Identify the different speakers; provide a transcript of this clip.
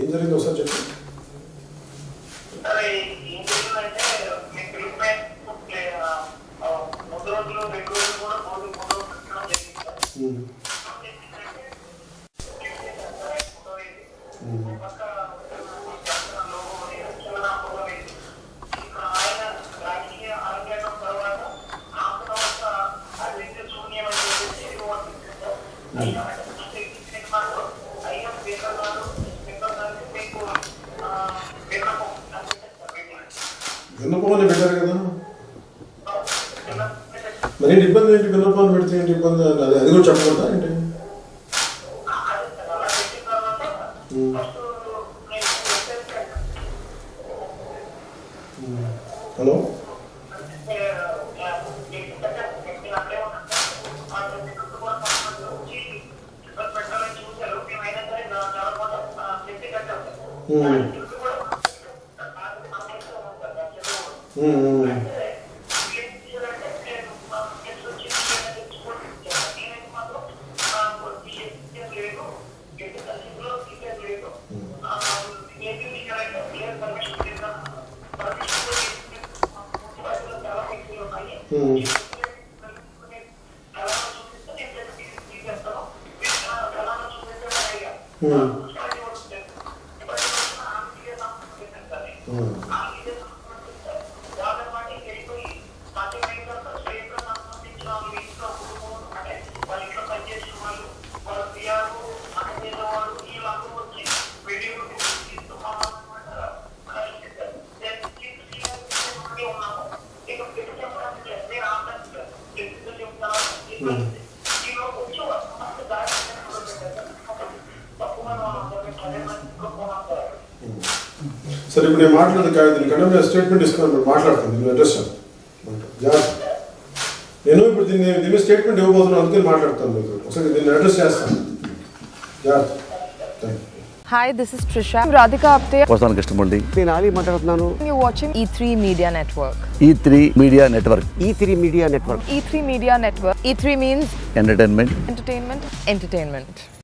Speaker 1: జరిగింది ఒకసారి చెప్పండి
Speaker 2: సరే ఏం జరిగిందంటే మీ ట్రీట్మెంట్ ముందు రోజులు రెండు రోజులు కూడా మూడు మూడు రోజులు పెట్టడం జరిగింది సార్
Speaker 1: ఉమ్.
Speaker 2: పక్క లోగో చిన్న ఫోటో వేసి ఇక్కడ ఆయన రాజకీయ ఆరోగ్యం తర్వాత ఆమె తర్వాత అది అయితే శూన్యం అని చెప్పేసి అయ్యా పేపర్ గారు పేపర్ గారు మీకు విన్నపం
Speaker 1: విన్నపం అని పెట్టారు కదా మరి ఏంటి ఇబ్బంది ఏంటి విన్నపం అని పెడితే ఏంటి ఇబ్బంది అని అది అది కూడా చెప్పకూడదా ఏంటి ఉమ్. ఉమ్. హలో ఉమ్, ఉమ్. ఉమ్. ఉమ్. ఉమ్. సరే ఇప్పుడు నేను మాట్లాడదు కాదు దీనికన్నా నేను స్టేట్మెంట్ ఇస్తున్నాను మీరు మాట్లాడతాను దీన్ని అడ్రస్ జాగ్రత్త నేను ఇప్పుడు దీన్ని దీని మీద స్టేట్మెంట్ ఇవ్వబోతున్నాను అందుకని మాట్లాడతాను మీకు ఒకసారి దీన్ని అడ్రస్ చేస్తాను జాగ్రత్త thank you
Speaker 3: Hi, this is Trisha. I'm Radhika Apte.
Speaker 4: వస్తాను కృష్ణమూర్తి
Speaker 5: నేను ఆలీ మాట్లాడుతున్నాను
Speaker 3: You're watching E3 Media Network.
Speaker 4: E three media network
Speaker 5: E three media network
Speaker 3: E3 Media Network. E3 means
Speaker 4: entertainment
Speaker 3: entertainment, entertainment.